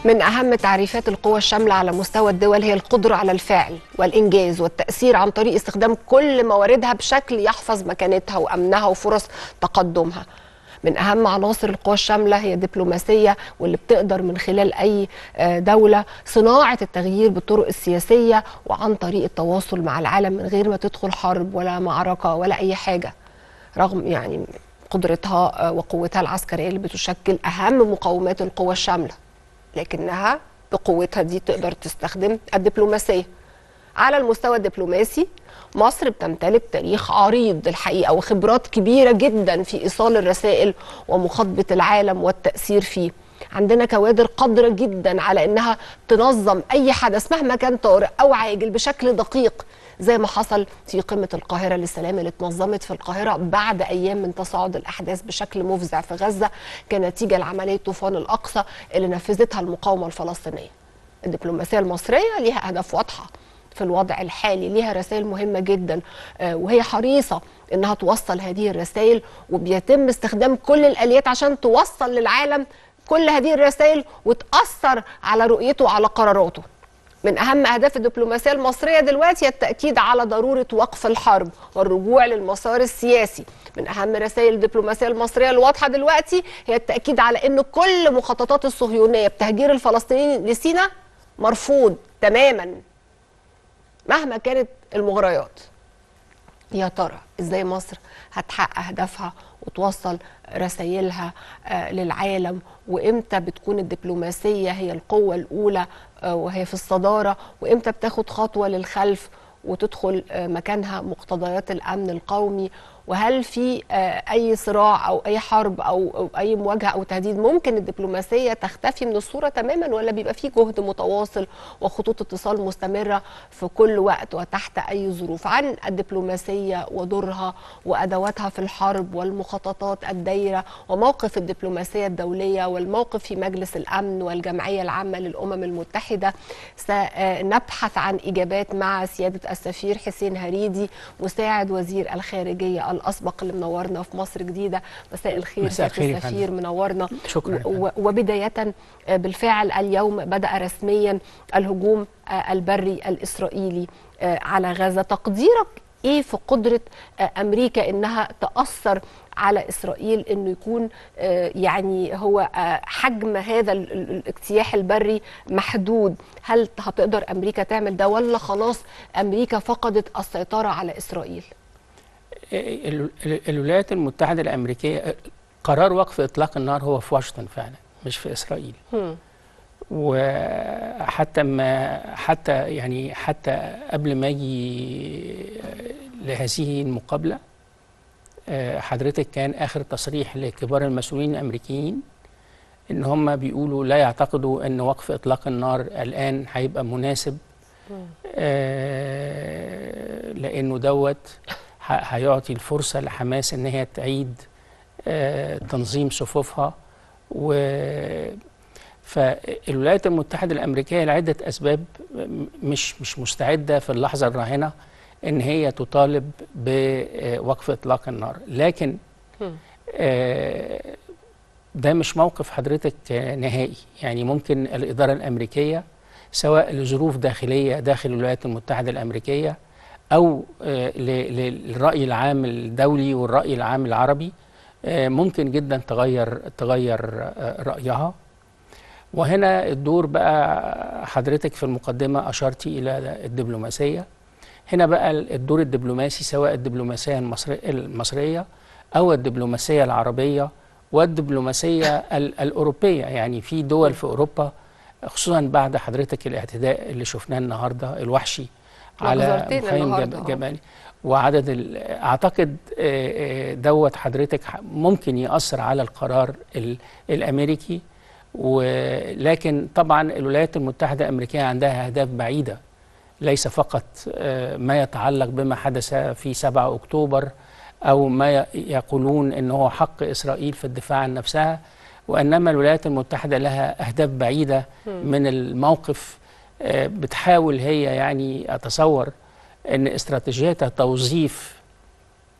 من أهم تعريفات القوى الشاملة على مستوى الدول هي القدرة على الفعل والإنجاز والتأثير عن طريق استخدام كل مواردها بشكل يحفظ مكانتها وأمنها وفرص تقدمها من أهم عناصر القوى الشاملة هي الدبلوماسية واللي بتقدر من خلال أي آه، دولة صناعة التغيير بالطرق السياسية وعن طريق التواصل مع العالم من غير ما تدخل حرب ولا معركة ولا أي حاجة رغم يعني قدرتها آه، وقوتها العسكرية اللي بتشكل أهم مقومات القوى الشاملة لكنها بقوتها دي تقدر تستخدم الدبلوماسية على المستوى الدبلوماسي مصر بتمتلك تاريخ عريض الحقيقة وخبرات كبيرة جدا في إيصال الرسائل ومخاطبة العالم والتأثير فيه عندنا كوادر قادرة جدا على إنها تنظم أي حدث مهما كان طارئ أو عاجل بشكل دقيق زي ما حصل في قمة القاهرة للسلام اللي اتنظمت في القاهرة بعد أيام من تصاعد الأحداث بشكل مفزع في غزة كنتيجة لعملية طوفان الأقصى اللي نفذتها المقاومة الفلسطينية الدبلوماسية المصرية ليها أهداف واضحة في الوضع الحالي ليها رسائل مهمة جدا آه، وهي حريصة انها توصل هذه الرسائل وبيتم استخدام كل الاليات عشان توصل للعالم كل هذه الرسائل وتأثر على رؤيته وعلى قراراته من أهم أهداف الدبلوماسية المصرية دلوقتي التأكيد على ضرورة وقف الحرب والرجوع للمسار السياسي من أهم رسائل الدبلوماسية المصرية الواضحة دلوقتي هي التأكيد على أن كل مخططات الصهيونية بتهجير الفلسطينيين لسيناء مرفوض تماما مهما كانت المغريات يا ترى ازاي مصر هتحقق اهدافها وتوصل رسائلها آه، للعالم وامتى بتكون الدبلوماسيه هي القوه الاولى آه، وهي في الصداره وامتى بتاخد خطوه للخلف وتدخل آه، مكانها مقتضيات الامن القومي وهل في آه، اي صراع او اي حرب او أو اي مواجهه او تهديد ممكن الدبلوماسيه تختفي من الصوره تماما ولا بيبقى في جهد متواصل وخطوط اتصال مستمره في كل وقت وتحت اي ظروف عن الدبلوماسيه ودورها وادواتها في الحرب والمخططات الدايره وموقف الدبلوماسيه الدوليه والموقف في مجلس الامن والجمعيه العامه للامم المتحده سنبحث عن اجابات مع سياده السفير حسين هريدي مساعد وزير الخارجيه الاسبق اللي منورنا في مصر جديده مساء الخير مساء سيادة الخير يا السفير منورنا شكراً. و- و- وبدايه آه، بالفعل اليوم بدا رسميا الهجوم آه، البري الاسرائيلي آه، على غزه تقديرك ايه في قدره آه، امريكا انها تاثر على اسرائيل انه يكون آه، يعني هو آه، حجم هذا ال- ال- الاجتياح البري محدود هل هتقدر امريكا تعمل ده ولا خلاص امريكا فقدت السيطره على اسرائيل ال- ال- الولايات المتحدة الأمريكية قرار وقف إطلاق النار هو في واشنطن فعلا مش في إسرائيل هم. وحتى ما حتى يعني حتى قبل ما أجي لهذه المقابلة آه، حضرتك كان آخر تصريح لكبار المسؤولين الأمريكيين إن هم بيقولوا لا يعتقدوا إن وقف إطلاق النار الآن هيبقى مناسب آه، لانه دوت ه- هيعطي الفرصه لحماس ان هي تعيد آه، تنظيم صفوفها و فالولايات المتحده الامريكيه لعده اسباب م- مش مش مستعده في اللحظه الراهنه ان هي تطالب بوقف اطلاق النار لكن هم. آه، ده مش موقف حضرتك آه، نهائي يعني ممكن الإدارة الأمريكية سواء لظروف داخلية داخل الولايات المتحدة الأمريكية أو آه، ل- ل- للرأي العام الدولي والرأي العام العربي آه، ممكن جدا تغير تغير آه، رأيها وهنا الدور بقى حضرتك في المقدمة أشرتي إلى الدبلوماسية هنا بقى الدور الدبلوماسي سواء الدبلوماسية المصري- المصرية أو الدبلوماسية العربية والدبلوماسية ال- الأوروبية يعني في دول في أوروبا خصوصا بعد حضرتك الاعتداء اللي شفناه النهاردة الوحشي على مجزرتين مخيم النهاردة، جب- آه. جبالي وعدد ال- اعتقد آه، آه، دوت حضرتك ح- ممكن ياثر على القرار ال- الامريكي ولكن طبعا الولايات المتحده الامريكيه عندها اهداف بعيده ليس فقط آه، ما يتعلق بما حدث في 7 اكتوبر او ما ي- يقولون ان هو حق اسرائيل في الدفاع عن نفسها وانما الولايات المتحده لها اهداف بعيده من الموقف آه، بتحاول هي يعني اتصور ان استراتيجيتها توظيف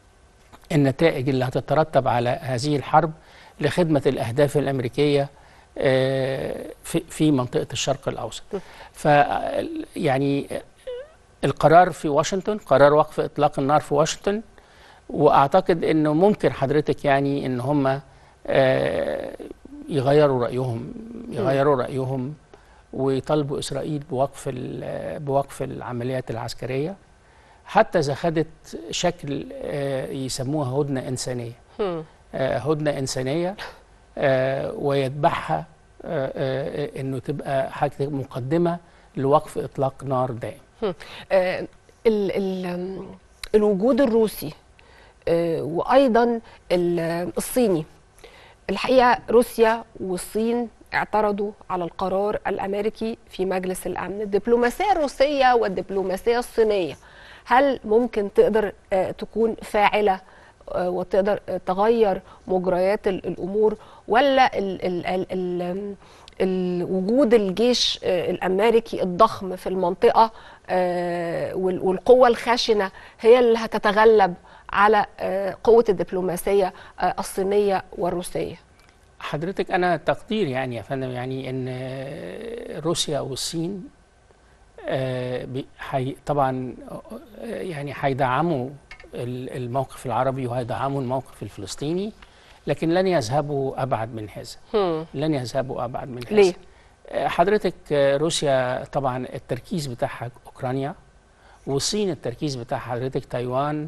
النتائج اللي هتترتب على هذه الحرب لخدمه الاهداف الامريكيه آه، في في منطقه الشرق الاوسط ف يعني القرار في واشنطن قرار وقف اطلاق النار في واشنطن واعتقد انه ممكن حضرتك يعني ان هم آه، يغيروا رايهم يغيروا رايهم ويطالبوا اسرائيل بوقف ال- بوقف العمليات العسكريه حتى اذا خدت شكل آه، يسموها هدنه انسانيه هم. آه، هدنه انسانيه آه، ويتبعها آه، آه، انه تبقى حاجه مقدمه لوقف اطلاق نار دائم هم. آه، ال ال آم، الوجود الروسي آه، وايضا ال- الصيني الحقيقه روسيا والصين اعترضوا على القرار الامريكي في مجلس الامن الدبلوماسيه الروسيه والدبلوماسيه الصينيه هل ممكن تقدر آه، تكون فاعله آه، وتقدر آه، تغير مجريات ال- الامور ولا ال ال ال ال ال- وجود الجيش آه، الامريكي الضخم في المنطقه آه، وال- والقوه الخشنه هي اللي هتتغلب على آه، قوه الدبلوماسيه آه، الصينيه والروسيه حضرتك انا تقدير يعني يا فندم يعني ان آه، روسيا والصين آه، بي- حي طبعا آه، يعني هيدعموا ال- الموقف العربي وهيدعموا الموقف الفلسطيني لكن لن يذهبوا ابعد من هذا هم. لن يذهبوا ابعد من هذا ليه؟ آه، حضرتك آه، روسيا طبعا التركيز بتاعها اوكرانيا والصين التركيز بتاع حضرتك تايوان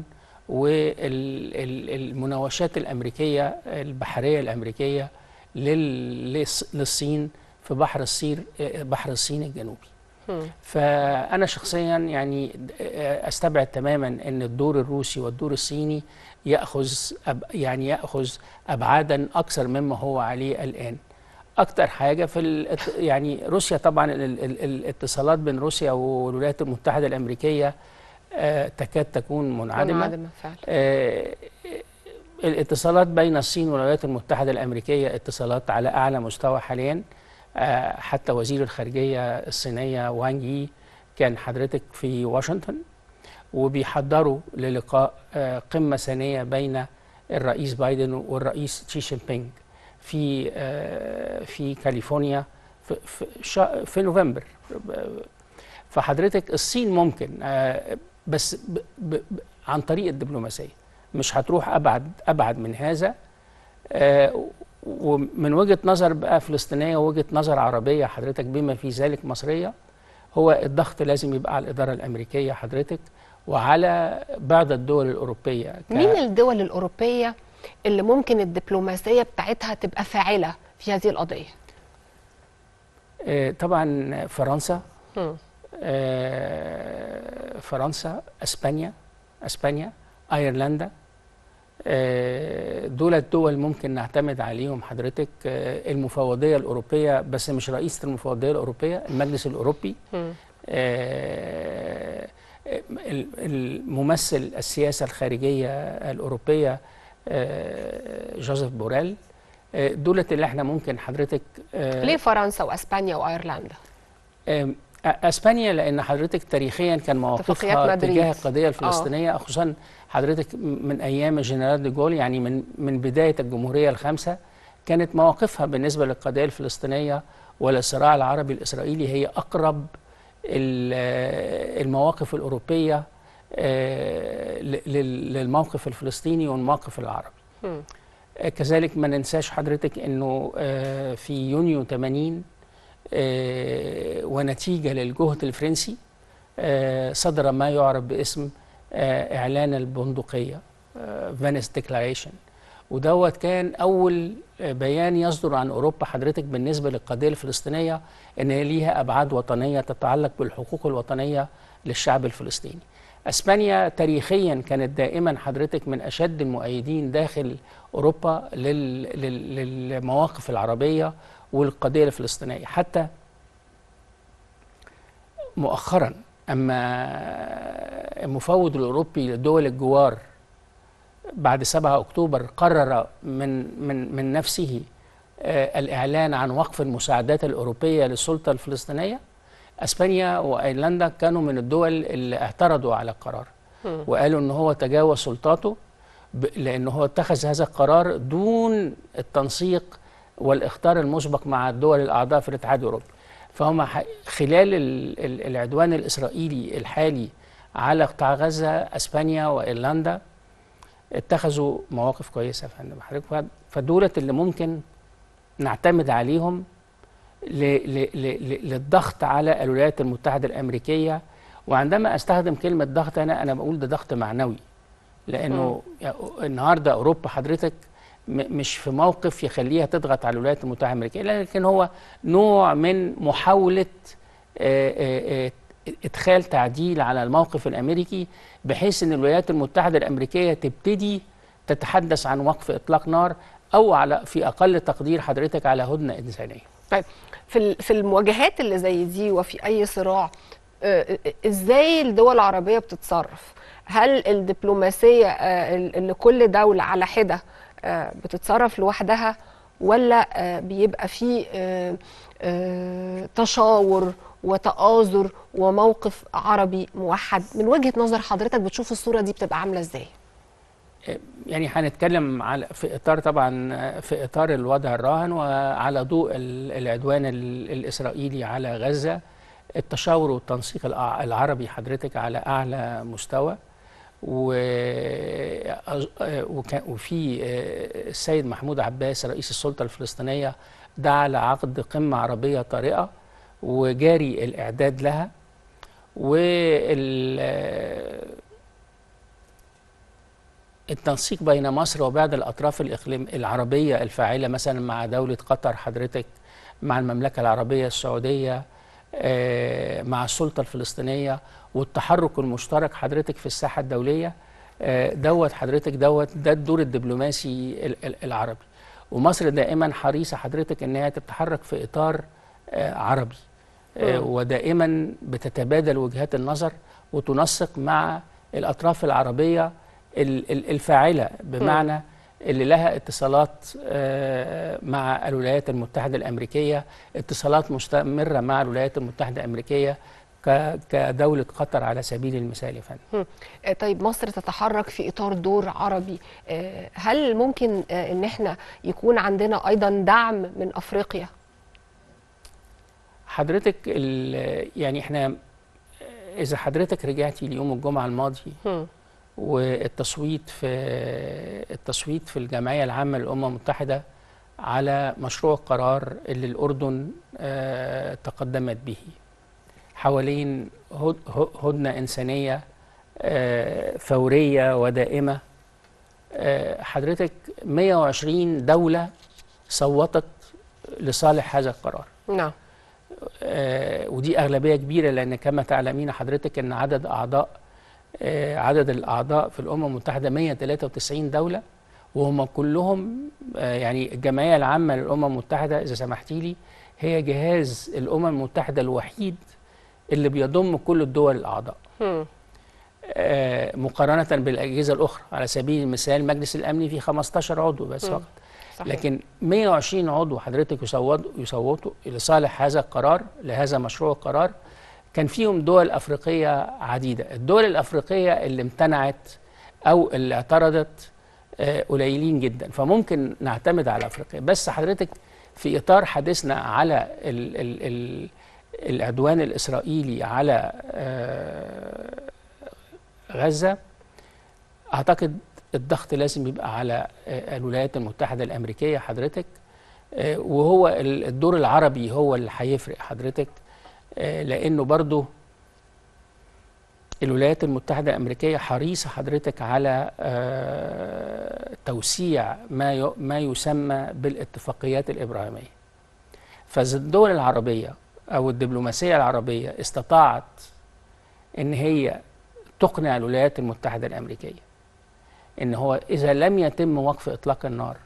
والمناوشات الامريكيه البحريه الامريكيه لل- للص- للصين في بحر الصين بحر الصين الجنوبي هم. فانا شخصيا يعني آه، استبعد تماما ان الدور الروسي والدور الصيني ياخذ أب يعني ياخذ ابعادا اكثر مما هو عليه الان اكتر حاجه في ال- يعني روسيا طبعا ال- ال- الاتصالات بين روسيا والولايات المتحده الامريكيه آه، تكاد تكون منعدمه منعدمه فعلا آه، الاتصالات بين الصين والولايات المتحدة الأمريكية اتصالات على أعلى مستوى حاليا آه، حتى وزير الخارجية الصينية وانج يي كان حضرتك في واشنطن وبيحضروا للقاء آه، قمة ثانية بين الرئيس بايدن والرئيس شي جين بينج في آه، في كاليفورنيا في في, شا- في نوفمبر فحضرتك الصين ممكن آه، بس ب ب ب عن طريق الدبلوماسيه مش هتروح ابعد ابعد من هذا آه، ومن وجهه نظر بقى فلسطينيه ووجهه نظر عربيه حضرتك بما في ذلك مصريه هو الضغط لازم يبقى على الاداره الامريكيه حضرتك وعلى بعض الدول الاوروبيه ك- مين الدول الاوروبيه اللي ممكن الدبلوماسيه بتاعتها تبقى فاعله في هذه القضيه آه، طبعا فرنسا هم. آه، فرنسا اسبانيا اسبانيا ايرلندا آه، دول الدول ممكن نعتمد عليهم حضرتك آه، المفوضيه الاوروبيه بس مش رئيسه المفوضيه الاوروبيه المجلس الاوروبي هم. آه، ال- الممثل السياسه الخارجيه الاوروبيه آه، جوزيف بوريل آه، دولت اللي احنا ممكن حضرتك آه، ليه فرنسا واسبانيا وايرلندا أم، أ- اسبانيا لان حضرتك تاريخيا كان اتفاقيات مواقفها مدريد. تجاه القضيه الفلسطينيه خصوصا حضرتك من ايام الجنرال دي جول يعني من من بدايه الجمهوريه الخامسه كانت مواقفها بالنسبه للقضيه الفلسطينيه وللصراع العربي الاسرائيلي هي اقرب ال- المواقف الاوروبيه آه، ل- لل- للموقف الفلسطيني والموقف العربي هم. آه، كذلك ما ننساش حضرتك انه آه، في يونيو 80 آه، ونتيجه للجهد الفرنسي آه، صدر ما يعرف باسم آه، اعلان البندقيه فينيس ديكلاريشن ودوت كان اول آه، بيان يصدر عن اوروبا حضرتك بالنسبه للقضيه الفلسطينيه ان هي ليها ابعاد وطنيه تتعلق بالحقوق الوطنيه للشعب الفلسطيني. اسبانيا تاريخيا كانت دائما حضرتك من اشد المؤيدين داخل اوروبا لل... لل... للمواقف العربيه والقضيه الفلسطينيه حتى مؤخرا اما المفوض الاوروبي لدول الجوار بعد 7 اكتوبر قرر من من من نفسه آه، الاعلان عن وقف المساعدات الاوروبيه للسلطه الفلسطينيه اسبانيا وايرلندا كانوا من الدول اللي اعترضوا على القرار هم. وقالوا ان هو تجاوز سلطاته ب- لان هو اتخذ هذا القرار دون التنسيق والاختار المسبق مع الدول الاعضاء في الاتحاد الاوروبي فهم ح- خلال ال- ال- العدوان الاسرائيلي الحالي على قطاع غزه اسبانيا وايرلندا اتخذوا مواقف كويسه يا فندم حضرتك ف- فدولت اللي ممكن نعتمد عليهم ل ل ل ل للضغط على الولايات المتحده الامريكيه وعندما استخدم كلمه ضغط انا انا بقول ده ضغط معنوي لانه يا- النهارده اوروبا حضرتك م- مش في موقف يخليها تضغط على الولايات المتحده الامريكيه لكن هو نوع من محاوله آه، آه، آه، ادخال تعديل على الموقف الامريكي بحيث ان الولايات المتحده الامريكيه تبتدي تتحدث عن وقف اطلاق نار او على في اقل تقدير حضرتك على هدنه انسانيه طيب في ال- في المواجهات اللي زي دي وفي اي صراع آه، آه، ازاي الدول العربيه بتتصرف هل الدبلوماسيه آه، ال- اللي كل دوله على حده آه، بتتصرف لوحدها ولا آه، بيبقى في آه، آه، تشاور وتآزر وموقف عربي موحد من وجهة نظر حضرتك بتشوف الصورة دي بتبقى عاملة ازاي يعني هنتكلم على في اطار طبعا في اطار الوضع الراهن وعلى ضوء ال- العدوان ال- الاسرائيلي على غزه التشاور والتنسيق الع- العربي حضرتك على اعلى مستوى و وكان- وفي السيد محمود عباس رئيس السلطه الفلسطينيه دعا لعقد قمه عربيه طارئه وجاري الاعداد لها وال التنسيق بين مصر وبعض الأطراف الإقليم العربية الفاعلة مثلا مع دولة قطر حضرتك مع المملكة العربية السعودية آه، مع السلطة الفلسطينية والتحرك المشترك حضرتك في الساحة الدولية آه، دوت حضرتك دوت ده الدور الدبلوماسي ال- ال- العربي ومصر دائما حريصة حضرتك إنها تتحرك في إطار آه، عربي آه، مم. ودائما بتتبادل وجهات النظر وتنسق مع الأطراف العربية ال- ال- الفاعلة بمعنى اللي لها اتصالات آه، مع الولايات المتحدة الأمريكية اتصالات مستمرة مع الولايات المتحدة الأمريكية ك- كدولة قطر على سبيل المثال يا فندم آه، طيب مصر تتحرك في اطار دور عربي آه، هل ممكن آه، ان احنا يكون عندنا ايضا دعم من افريقيا حضرتك ال- يعني احنا إذا حضرتك رجعتي ليوم الجمعة الماضي هم. والتصويت في التصويت في الجمعية العامة للأمم المتحدة على مشروع القرار اللي الأردن آه، تقدمت به حوالين هد- ه- هدنة إنسانية آه، فورية ودائمة آه، حضرتك 120 دولة صوتت لصالح هذا القرار نعم آه، ودي أغلبية كبيرة لأن كما تعلمين حضرتك أن عدد أعضاء آه، عدد الأعضاء في الأمم المتحدة 193 دولة وهم كلهم آه، يعني الجمعية العامة للأمم المتحدة إذا سمحتي لي هي جهاز الأمم المتحدة الوحيد اللي بيضم كل الدول الأعضاء هم. آه، مقارنة بالأجهزة الأخرى على سبيل المثال مجلس الأمن فيه 15 عضو بس مم. فقط صحيح. لكن 120 عضو حضرتك يصوتوا يصوتوا لصالح هذا القرار لهذا مشروع القرار كان فيهم دول افريقيه عديده الدول الافريقيه اللي امتنعت او اللي اعترضت آه، قليلين جدا فممكن نعتمد على افريقيا بس حضرتك في اطار حديثنا على ال ال ال العدوان الاسرائيلي على آه، غزه اعتقد الضغط لازم يبقى على آه، الولايات المتحده الامريكيه حضرتك آه، وهو ال- الدور العربي هو اللي هيفرق حضرتك آه، لانه برضو الولايات المتحده الامريكيه حريصه حضرتك على آه، توسيع ما ي- ما يسمى بالاتفاقيات الابراهيميه فاذا الدول العربيه او الدبلوماسيه العربيه استطاعت ان هي تقنع الولايات المتحده الامريكيه ان هو اذا لم يتم وقف اطلاق النار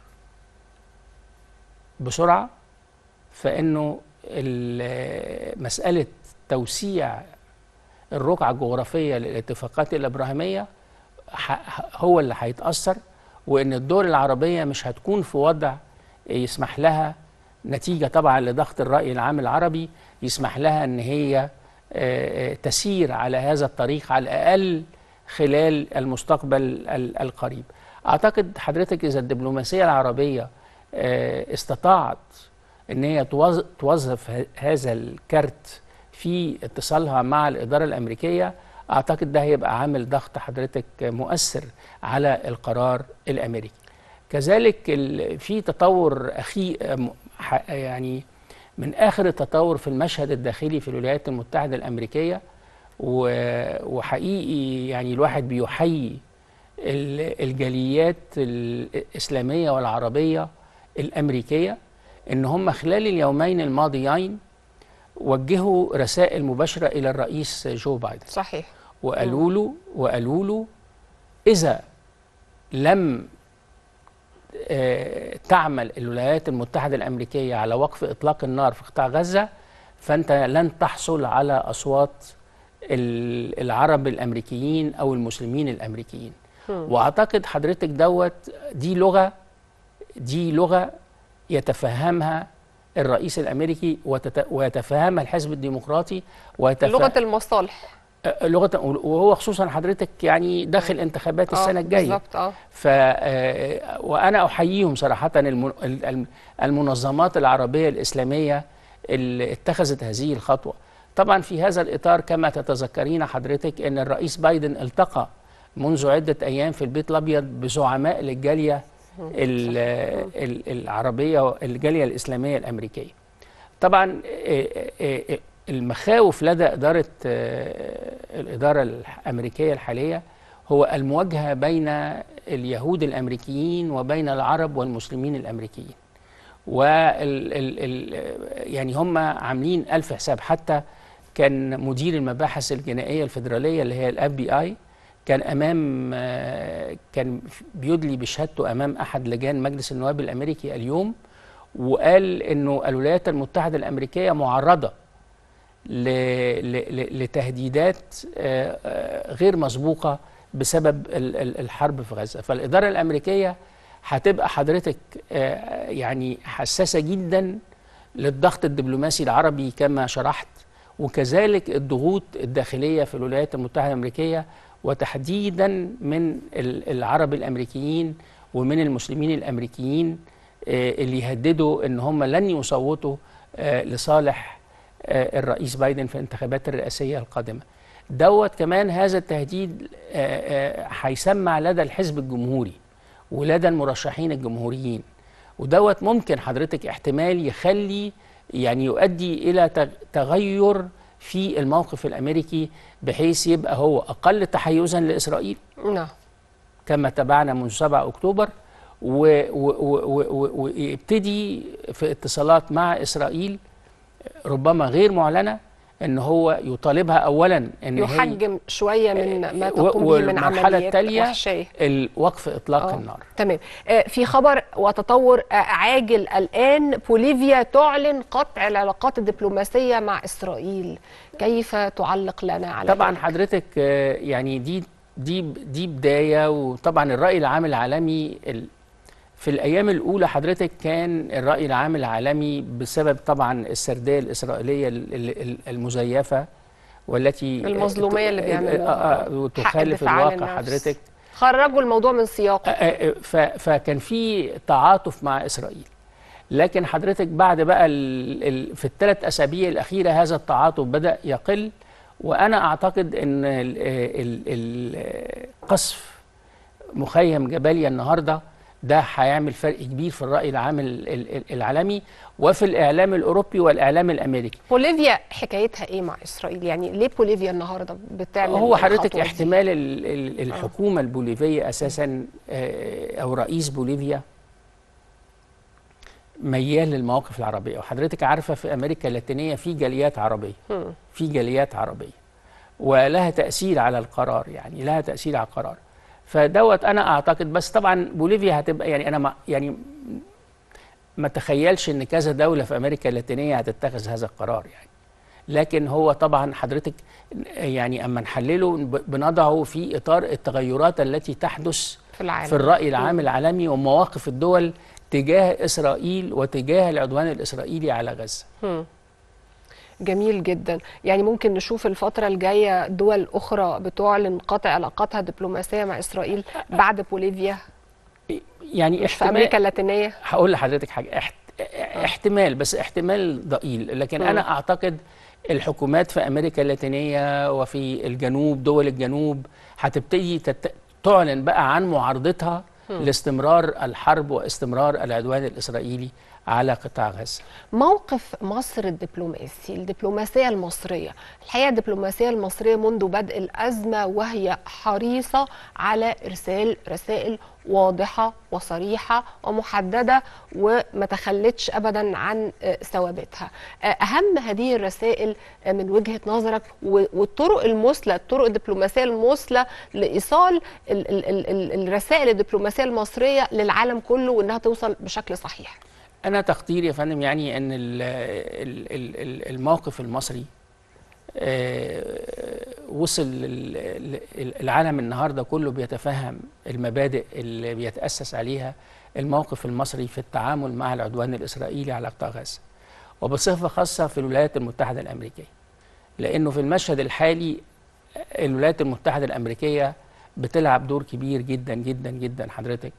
بسرعه فانه ال- مساله توسيع الرقعه الجغرافيه للاتفاقات الابراهيميه ح- هو اللي هيتاثر وان الدول العربيه مش هتكون في وضع يسمح لها نتيجه طبعا لضغط الراي العام العربي يسمح لها ان هي آه، آه، تسير على هذا الطريق على الاقل خلال المستقبل ال- القريب. اعتقد حضرتك اذا الدبلوماسيه العربيه آه، استطاعت ان هي توظ- توظف ه- هذا الكارت في اتصالها مع الاداره الامريكيه اعتقد ده هيبقى عامل ضغط حضرتك مؤثر على القرار الامريكي كذلك ال- في تطور اخي م- ح- يعني من اخر التطور في المشهد الداخلي في الولايات المتحده الامريكيه و- وحقيقي يعني الواحد بيحيي ال- الجاليات الاسلاميه والعربيه الامريكيه ان هم خلال اليومين الماضيين وجهوا رسائل مباشره الى الرئيس جو بايدن صحيح وقالوا له وقالوا له اذا لم آه، تعمل الولايات المتحده الامريكيه على وقف اطلاق النار في قطاع غزه فانت لن تحصل على اصوات ال- العرب الامريكيين او المسلمين الامريكيين واعتقد حضرتك دوت دي لغه دي لغه يتفهمها الرئيس الامريكي وتت- ويتفهمها الحزب الديمقراطي ويتفهم لغه المصالح آه، لغه وهو خصوصا حضرتك يعني داخل انتخابات السنه الجايه بالظبط اه ف آه، وانا احييهم صراحه الم- الم- المنظمات العربيه الاسلاميه اللي اتخذت هذه الخطوه طبعا في هذا الاطار كما تتذكرين حضرتك ان الرئيس بايدن التقى منذ عده ايام في البيت الابيض بزعماء للجاليه ال- ال- العربيه الجاليه الاسلاميه الامريكيه طبعا آه، آه، آه، المخاوف لدى اداره آه، الاداره الامريكيه الحاليه هو المواجهه بين اليهود الامريكيين وبين العرب والمسلمين الامريكيين وال ال ال يعني هم عاملين ألف حساب حتى كان مدير المباحث الجنائيه الفيدراليه اللي هي الاف بي اي كان امام آه، كان بيدلي بشهادته امام احد لجان مجلس النواب الامريكي اليوم وقال انه الولايات المتحده الامريكيه معرضه ل- ل- ل- لتهديدات آه، آه، غير مسبوقه بسبب ال- ال- الحرب في غزه فالاداره الامريكيه هتبقى حضرتك آه، يعني حساسه جدا للضغط الدبلوماسي العربي كما شرحت وكذلك الضغوط الداخليه في الولايات المتحده الامريكيه وتحديدا من ال- العرب الامريكيين ومن المسلمين الامريكيين آه، اللي يهددوا ان هم لن يصوتوا آه، لصالح آه، الرئيس بايدن في الانتخابات الرئاسيه القادمه. دوت كمان هذا التهديد آه، آه، هيسمع لدى الحزب الجمهوري ولدى المرشحين الجمهوريين ودوت ممكن حضرتك احتمال يخلي يعني يؤدي الى تغ- تغير في الموقف الامريكي بحيث يبقى هو اقل تحيزا لاسرائيل نعم كما تابعنا منذ 7 اكتوبر و- و- و- و- ويبتدي في اتصالات مع اسرائيل ربما غير معلنه ان هو يطالبها اولا ان هي يحجم شويه من ما و- تقوم به من والمرحلة عمليات التالية وحشيه الوقف اطلاق آه. النار تمام آه، في خبر وتطور آه، عاجل الآن بوليفيا تعلن قطع العلاقات الدبلوماسية مع إسرائيل كيف تعلق لنا على طبعا ذلك؟ حضرتك آه، يعني دي دي دي بدايه وطبعا الراي العام العالمي ال- في الايام الاولى حضرتك كان الراي العام العالمي بسبب طبعا السرديه الاسرائيليه ال- ال- ال- المزيفه والتي المظلومية اللي بيعملوها. حق وتخالف الدفاع عن الواقع النفس. حضرتك خرجوا الموضوع من سياقه آه، آه، ف- فكان في تعاطف مع اسرائيل لكن حضرتك بعد بقى ال ال في الثلاث اسابيع الاخيره هذا التعاطف بدا يقل وانا اعتقد ان ال- ال- ال- قصف مخيم جباليا النهارده ده هيعمل فرق كبير في الراي العام ال- ال- العالمي وفي الاعلام الاوروبي والاعلام الامريكي بوليفيا حكايتها ايه مع اسرائيل يعني ليه بوليفيا النهارده بتعمل هو حضرتك الخطوة دي؟ احتمال ال- ال- الحكومة البوليفية أساسا آه، أو رئيس بوليفيا ميال للمواقف العربية وحضرتك عارفة في أمريكا اللاتينية في جاليات عربية مم. في جاليات عربية ولها تأثير على القرار يعني لها تأثير على القرار فدوت أنا أعتقد بس طبعا بوليفيا هتبقى يعني أنا ما يعني ما تخيلش إن كذا دولة في أمريكا اللاتينية هتتخذ هذا القرار يعني لكن هو طبعا حضرتك يعني اما نحلله ب- بنضعه في اطار التغيرات التي تحدث في العالم في الراي العام العالمي ومواقف الدول تجاه اسرائيل وتجاه العدوان الاسرائيلي على غزه. مم. جميل جدا يعني ممكن نشوف الفترة الجاية دول أخرى بتعلن قطع علاقاتها الدبلوماسية مع إسرائيل بعد بوليفيا يعني مش في امريكا اللاتينيه هقول لحضرتك حاجه احت... احتمال بس احتمال ضئيل لكن مم. انا اعتقد الحكومات في امريكا اللاتينيه وفي الجنوب دول الجنوب هتبتدي تت... تعلن بقى عن معارضتها لاستمرار الحرب واستمرار العدوان الاسرائيلي على قطاع غزه موقف مصر الدبلوماسي الدبلوماسية المصرية الحقيقة الدبلوماسية المصرية منذ بدء الأزمة وهي حريصة على إرسال رسائل واضحة وصريحة ومحددة وما تخلتش أبدا عن آه، ثوابتها آه، أهم هذه الرسائل آه، من وجهة نظرك و- والطرق المثلى الطرق الدبلوماسية المثلى لإيصال ال- ال- ال- ال- الرسائل الدبلوماسية المصرية للعالم كله وإنها توصل بشكل صحيح انا تقديري يا فندم يعني ان ال- ال- ال- ال- الموقف المصري آه، وصل لل- ال- العالم النهارده كله بيتفهم المبادئ اللي بيتاسس عليها الموقف المصري في التعامل مع العدوان الاسرائيلي على قطاع غزه وبصفه خاصه في الولايات المتحده الامريكيه لانه في المشهد الحالي الولايات المتحده الامريكيه بتلعب دور كبير جدا جدا جدا حضرتك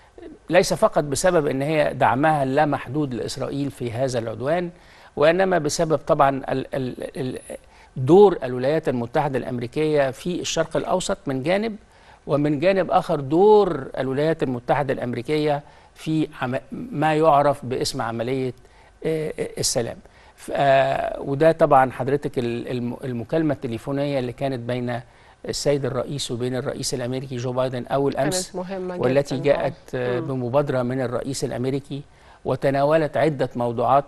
ليس فقط بسبب ان هي دعمها اللامحدود لاسرائيل في هذا العدوان وانما بسبب طبعا ال ال ال دور الولايات المتحده الامريكيه في الشرق الاوسط من جانب ومن جانب اخر دور الولايات المتحده الامريكيه في عم ما يعرف باسم عمليه آه، آه، السلام ف- آه، وده طبعا حضرتك ال- الم- المكالمه التليفونيه اللي كانت بين السيد الرئيس وبين الرئيس الامريكي جو بايدن اول امس كانت مهمة والتي جداً. جاءت آه، مم. بمبادرة من الرئيس الأمريكي وتناولت عدة موضوعات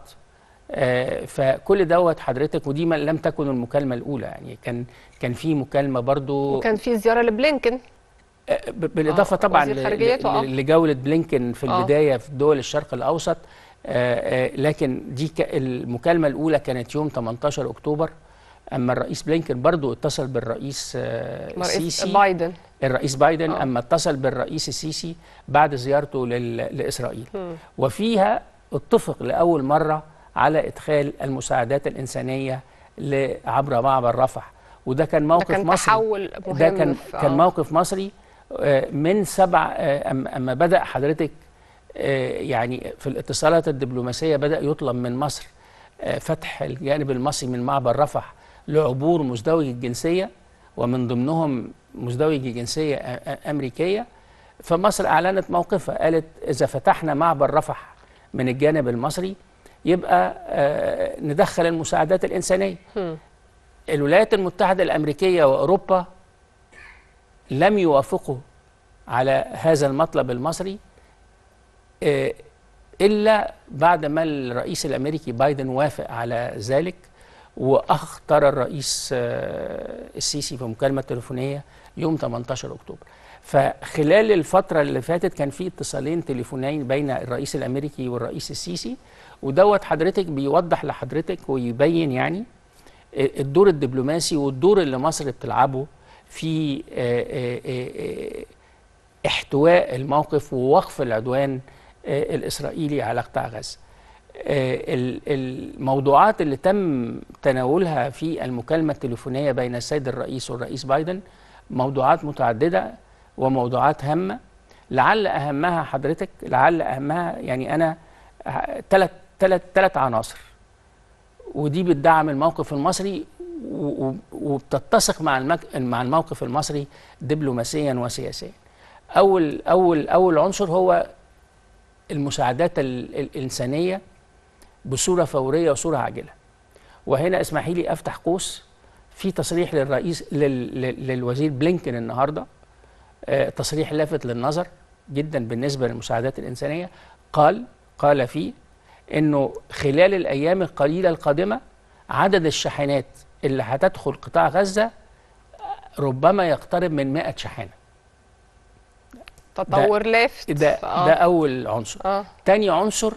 آه، فكل دوت حضرتك ودي ما لم تكن المكالمة الأولى يعني كان كان في مكالمة برضو وكان في زيارة لبلينكن آه، ب- بالإضافة آه، طبعا وزير ل- خارجيته، آه. ل- لجولة بلينكن في آه. البداية في دول الشرق الأوسط آه، آه، لكن دي ك- المكالمة الأولى كانت يوم 18 أكتوبر أما الرئيس بلينكن برضو اتصل بالرئيس آه، رئيس السيسي بايدن الرئيس بايدن آه. اما اتصل بالرئيس السيسي بعد زيارته لل... لاسرائيل مم. وفيها اتفق لاول مره على ادخال المساعدات الانسانيه ل- عبر معبر رفح وده كان ده موقف كان مصري تحول مهم ده كان في- كان آه. موقف مصري آه، من سبع آه، أم- اما بدا حضرتك آه، يعني في الاتصالات الدبلوماسيه بدا يطلب من مصر آه، فتح الجانب المصري من معبر رفح لعبور مزدوج الجنسيه ومن ضمنهم مزدوج جنسيه آه، آه، امريكيه فمصر اعلنت موقفها قالت اذا فتحنا معبر رفح من الجانب المصري يبقى آه، ندخل المساعدات الانسانيه مم. الولايات المتحدة الأمريكية وأوروبا لم يوافقوا على هذا المطلب المصري آه، إلا بعد ما الرئيس الأمريكي بايدن وافق على ذلك وأخطر الرئيس آه، السيسي في مكالمة تليفونية يوم 18 أكتوبر فخلال الفترة اللي فاتت كان في اتصالين تليفونين بين الرئيس الأمريكي والرئيس السيسي ودوت حضرتك بيوضح لحضرتك ويبين يعني الدور الدبلوماسي والدور اللي مصر بتلعبه في آه، آه، آه، احتواء الموقف ووقف العدوان آه، الإسرائيلي على قطاع غزة آه، ال- الموضوعات اللي تم تناولها في المكالمة التليفونية بين السيد الرئيس والرئيس بايدن موضوعات متعددة وموضوعات هامة لعل أهمها حضرتك لعل أهمها يعني أنا ثلاث ثلاث ثلاث عناصر ودي بتدعم الموقف المصري و- و- وبتتسق مع المك... مع الموقف المصري دبلوماسيا وسياسيا. اول اول اول عنصر هو المساعدات ال... الانسانيه بصوره فوريه وصوره عاجله. وهنا اسمحي لي افتح قوس في تصريح للرئيس لل... لل- للوزير بلينكن النهارده آه، تصريح لافت للنظر جدا بالنسبه للمساعدات الانسانيه قال قال فيه انه خلال الايام القليله القادمه عدد الشاحنات اللي هتدخل قطاع غزه ربما يقترب من 100 شاحنه تطور لافت ده آه. ده اول عنصر اه تاني عنصر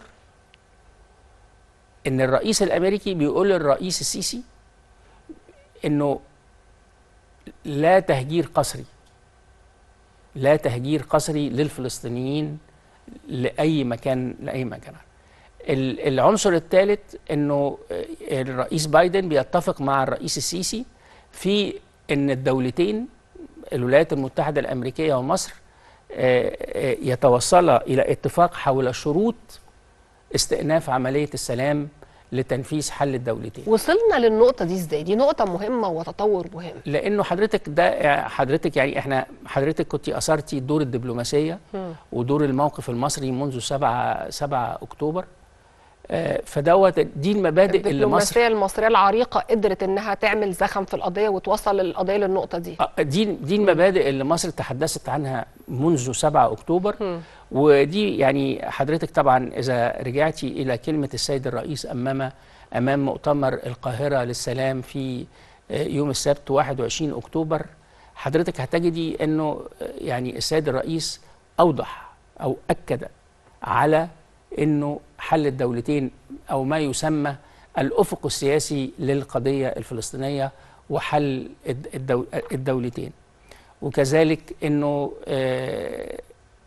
ان الرئيس الامريكي بيقول للرئيس السيسي انه لا تهجير قسري لا تهجير قسري للفلسطينيين لاي مكان لاي مكان ال- العنصر الثالث انه الرئيس بايدن بيتفق مع الرئيس السيسي في ان الدولتين الولايات المتحده الامريكيه ومصر آه، آه، يتوصلا الى اتفاق حول شروط استئناف عمليه السلام لتنفيذ حل الدولتين وصلنا للنقطه دي ازاي دي نقطه مهمه وتطور مهم لانه حضرتك ده حضرتك يعني احنا حضرتك كنت اثرتي دور الدبلوماسيه ودور الموقف المصري منذ 7 7 اكتوبر آه، فدوت دي المبادئ اللي مصر الدبلوماسيه المصريه العريقه قدرت انها تعمل زخم في القضيه وتوصل القضيه للنقطه دي آه، دي دي المبادئ اللي مصر تحدثت عنها منذ 7 اكتوبر ودي يعني حضرتك طبعا اذا رجعتي الى كلمه السيد الرئيس امام امام مؤتمر القاهره للسلام في آه، يوم السبت 21 اكتوبر حضرتك هتجدي انه آه، يعني السيد الرئيس اوضح او اكد على انه حل الدولتين او ما يسمى الافق السياسي للقضيه الفلسطينيه وحل الد- الدو الدولتين وكذلك انه آه،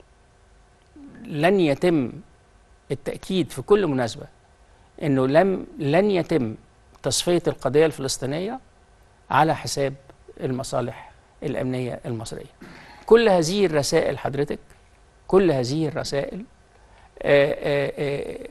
لن يتم التاكيد في كل مناسبه انه لم لن يتم تصفيه القضيه الفلسطينيه على حساب المصالح الامنيه المصريه كل هذه الرسائل حضرتك كل هذه الرسائل آه، آه، آه،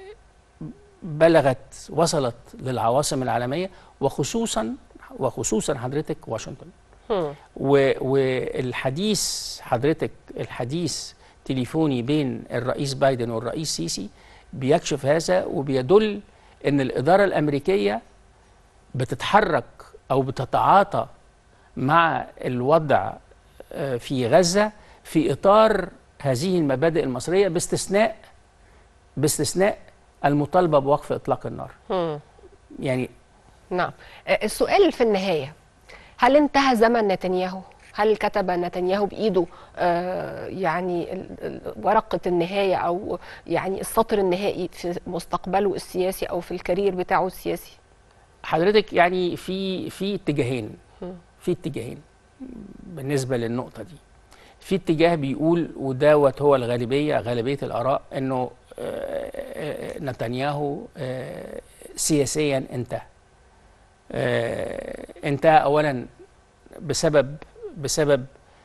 بلغت وصلت للعواصم العالميه وخصوصا وخصوصا حضرتك واشنطن هم. و- والحديث حضرتك الحديث تليفوني بين الرئيس بايدن والرئيس سيسي بيكشف هذا وبيدل ان الاداره الامريكيه بتتحرك او بتتعاطى مع الوضع آه، في غزه في اطار هذه المبادئ المصريه باستثناء باستثناء المطالبه بوقف اطلاق النار هم. يعني نعم آه، السؤال في النهاية هل انتهى زمن نتنياهو؟ هل كتب نتنياهو بإيده آه، يعني ال- ال- ورقة النهاية أو يعني السطر النهائي في مستقبله السياسي أو في الكارير بتاعه السياسي؟ حضرتك يعني في في اتجاهين في اتجاهين بالنسبه للنقطه دي في اتجاه بيقول ودوت هو الغالبيه غالبيه الاراء انه آه، آه، نتنياهو آه، سياسيا انتهى آه، انتهى اولا بسبب بسبب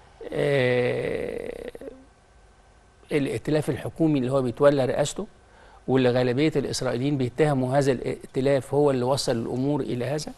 آه، الائتلاف الحكومي اللي هو بيتولى رئاسته واللي غالبيه الاسرائيليين بيتهموا هذا الائتلاف هو اللي وصل الامور الى هذا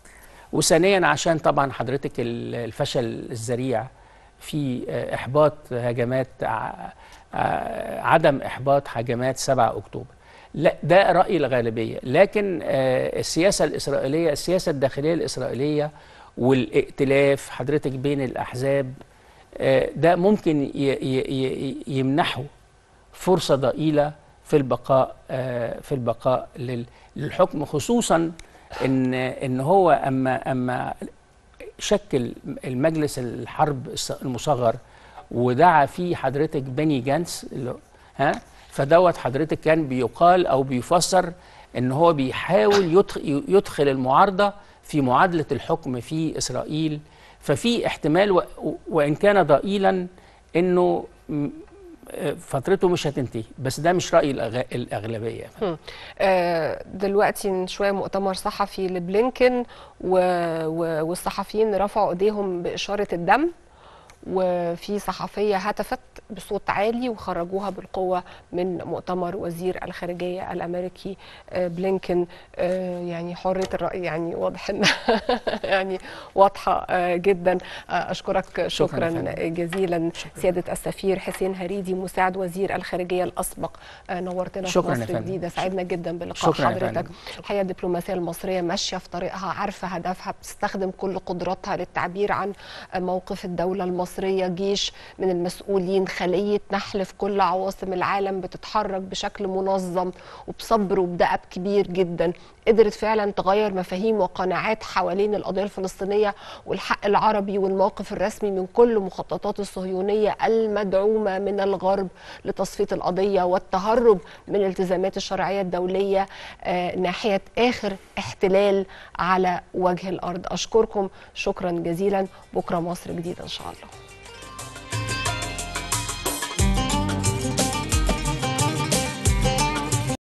وثانيا عشان طبعا حضرتك ال- الفشل الذريع في آه، احباط هجمات ع- آه، عدم احباط هجمات 7 اكتوبر لا ده راي الغالبيه لكن آه، السياسه الاسرائيليه السياسه الداخليه الاسرائيليه والائتلاف حضرتك بين الاحزاب آه، ده ممكن ي- ي- ي- يمنحه فرصه ضئيله في البقاء آه، في البقاء لل- للحكم خصوصا ان ان هو اما اما شكل المجلس الحرب الص- المصغر ودعا فيه حضرتك بني جانس اللي- ها فدوت حضرتك كان بيقال او بيفسر ان هو بيحاول يدخ- يدخل المعارضه في معادله الحكم في اسرائيل ففي احتمال و- وان كان ضئيلا انه م- فترته مش هتنتهي بس ده مش راي الأغ- الاغلبيه هم. آه، دلوقتي من شويه مؤتمر صحفي لبلينكن و... و... والصحفيين رفعوا ايديهم باشاره الدم وفي صحفيه هتفت بصوت عالي وخرجوها بالقوه من مؤتمر وزير الخارجيه الامريكي آه، بلينكن آه، يعني حريه الراي يعني واضح ان يعني واضحه آه، جدا آه، اشكرك شكراً شكرا يا فندم. جزيلا سياده السفير حسين هريدي مساعد وزير الخارجيه الاسبق آه، نورتنا في شكراً يا مصر فندم. الجديده سعدنا جدا بلقاء شكراً يا حضرتك فندم. الحقيقه الدبلوماسيه المصريه ماشيه في طريقها عارفه هدفها بتستخدم كل قدراتها للتعبير عن موقف الدوله المصريه جيش من المسؤولين خليه نحل في كل عواصم العالم بتتحرك بشكل منظم وبصبر وبدأب كبير جدا قدرت فعلا تغير مفاهيم وقناعات حوالين القضيه الفلسطينيه والحق العربي والموقف الرسمي من كل مخططات الصهيونيه المدعومه من الغرب لتصفيه القضيه والتهرب من الالتزامات الشرعيه الدوليه آه، ناحيه اخر احتلال على وجه الارض اشكركم شكرا جزيلا بكره مصر جديده ان شاء الله